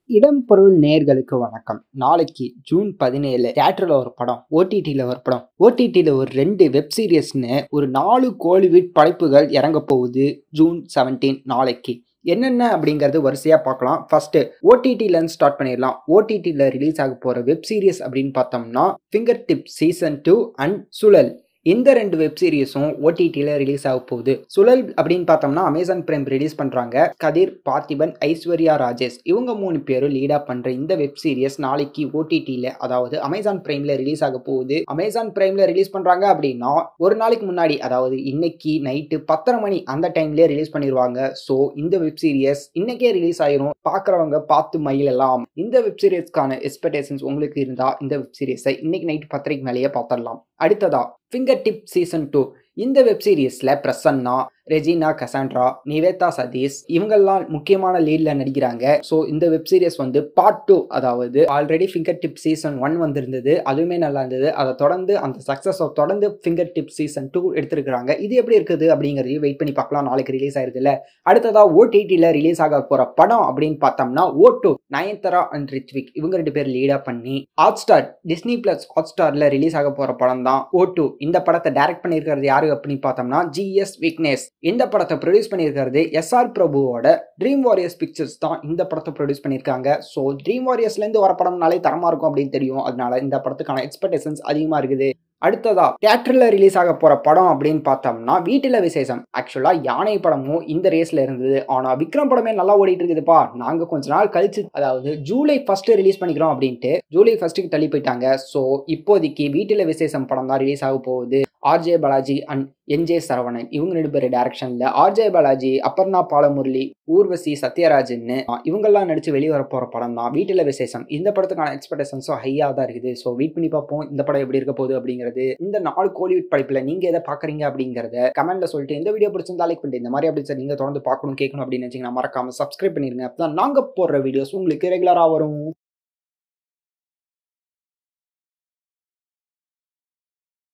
இடம் பொருள் நேர்களுக்கு வணக்கம் நாளைக்கு ஜூன் பதினேழு தியேட்டரில் ஒரு படம் ஓடிடியில் ஒரு படம் ஓடிடியில் ஒரு ரெண்டு வெப் சீரியஸ்னு ஒரு நாலு கோலிவுட் படைப்புகள் இறங்க போகுது ஜூன் செவன்டீன் நாளைக்கு என்னென்ன அப்படிங்கிறது வரிசையாக பார்க்கலாம் ஃபர்ஸ்ட் ஓடிடியிலேருந்து ஸ்டார்ட் பண்ணிடலாம் ஓடிடியில் ரிலீஸ் ஆக போகிற வெப் சீரிஸ் அப்படின்னு பார்த்தோம்னா Finger Tip season two and Suzhal இந்த ரெண்டு வெப் சீரிஸும் ஓடிடியில் ரிலீஸ் ஆக போகுது சுழல் அப்படின்னு பார்த்தோம்னா அமேசான் பிரைம் ரிலீஸ் பண்ணுறாங்க கதிர் பார்த்திபன் ஐஸ்வர்யா ராஜேஷ் இவங்க மூணு பேரும் லீடாக பண்ணுற இந்த வெப் சீரிஸ் நாளைக்கு ஓடிடியில் அதாவது அமேசான் பிரைமில் ரிலீஸ் ஆக போகுது அமேசான் பிரைமில் ரிலீஸ் பண்ணுறாங்க அப்படின்னா ஒரு நாளைக்கு முன்னாடி அதாவது இன்னைக்கு நைட்டு பத்தரை மணி அந்த டைம்லேயே ரிலீஸ் பண்ணிடுவாங்க ஸோ இந்த வெப் சீரியஸ் இன்னைக்கே ரிலீஸ் ஆயிரும் பார்க்குறவங்க பார்த்து மயிலலாம் இந்த வெப் சீரிஸ்க்கான எக்ஸ்பெக்டேஷன்ஸ் உங்களுக்கு இருந்தால் இந்த வெப் சீரிஸை இன்னைக்கு நைட் பத்தரைக்கு மேலேயே பார்த்துடலாம் அடுத்ததா ஃபிங்கர் டிப் சீசன் டூ இந்த வெப் சீரிஸில் பிரசன்னா ரெஜினா கசாண்ட்ரா நிவேதா சதீஷ் இவங்கெல்லாம் முக்கியமான லீடில் நடிக்கிறாங்க ஸோ இந்த வெப் சீரிஸ் வந்து பார்ட் டூ அதாவது already Finger Tip season one வந்திருந்தது அதுவுமே நல்லா இருந்தது அதை தொடர்ந்து அந்த சக்ஸஸை தொடர்ந்து ஃபிங்கர் டிப் சீசன் டூ எடுத்திருக்கிறாங்க இது எப்படி இருக்குது அப்படிங்கிறதையும் வெயிட் பண்ணி பார்க்கலாம் நாளைக்கு ரிலீஸ் ஆயிருதுல அடுத்ததா ஓடிடியில் ரிலீஸ் ஆக போகிற படம் அப்படின்னு பார்த்தோம்னா O two Nayanthara and Rithvik இவங்க ரெண்டு பேர் லீடாக பண்ணி Hot Star Disney Plus Hot ஸ்டாரில் ரிலீஸ் ஆக போகிற படம் தான் ஓ டூ இந்த படத்தை டைரக்ட் பண்ணியிருக்கிறது யாரு அப்படின்னு பார்த்தோம்னா ஜிஎஸ் விக்னேஷ் இந்த படத்தை ப்ரொடியூஸ் பண்ணியிருக்கிறது எஸ்ஆர் பிரபுவோட ட்ரீம் வாரியர்ஸ் பிக்சர்ஸ் தான் இந்த படத்தை ப்ரொடியூஸ் பண்ணியிருக்காங்க ஸோ ட்ரீம் வாரியர்ஸ்லேருந்து வர படம்னாலே தரமாக இருக்கும் அப்படின்னு தெரியும் அதனால இந்த படத்துக்கான எக்ஸ்பெக்டேஷன்ஸ் அதிகமாக இருக்குது அடுத்ததா தியேட்டரில் ரிலீஸ் ஆக போகிற படம் அப்படின்னு பார்த்தோம்னா வீட்டில் விசேஷம் ஆக்சுவலாக யானை படமும் இந்த ரேஸில் இருந்தது ஆனால் விக்ரம் படமே நல்லா ஓடிட்டு இருக்குதுப்பா நாங்கள் கொஞ்ச நாள் கழிச்சு அதாவது ஜூலை ஃபர்ஸ்ட் ரிலீஸ் பண்ணிக்கிறோம் அப்படின்ட்டு ஜூலை ஃபர்ஸ்ட்டுக்கு தள்ளி போயிட்டாங்க ஸோ இப்போதைக்கு வீட்டில் விசேஷம் படம் தான் ரிலீஸ் ஆக போகுது RJ Balaji and NJ Saravanan இவங்க ரெண்டு பேர் டேரக்ஷனில் ஆர்ஜே பாலாஜி அப்பர்ணா பாலமுரளி ஊர்வசி சத்யராஜன்னு இவங்கெல்லாம் நடிச்சு வெளியே வர போகிற படம் தான் வீட்டில் விசேஷம் இந்த படத்துக்கான எக்ஸ்பெக்டேஷன்ஸும் ஹையாக தான் இருக்குது ஸோ வெயிட் பண்ணி பார்ப்போம் இந்த படம் எப்படி இருக்க போகுது அப்படிங்கிறது இந்த நாலு கோலிவுட் படைப்பில் நீங்கள் எதை பார்க்குறீங்க அப்படிங்கிறத கமெண்ட்ல சொல்லிட்டு இந்த வீடியோ பிடிச்சிருந்தா லைக் பண்ணிட்டு இந்த மாதிரி அப்படி சார் நீங்கள் தொடர்ந்து பார்க்கணும் கேட்கணும் அப்படின்னு நினச்சிங்கன்னா மறக்காம சப்ஸ்கிரைப் பண்ணிருங்க அப்போ தான் நாங்கள் போடுற வீடியோஸ் உங்களுக்கு ரெகுலராக வரும்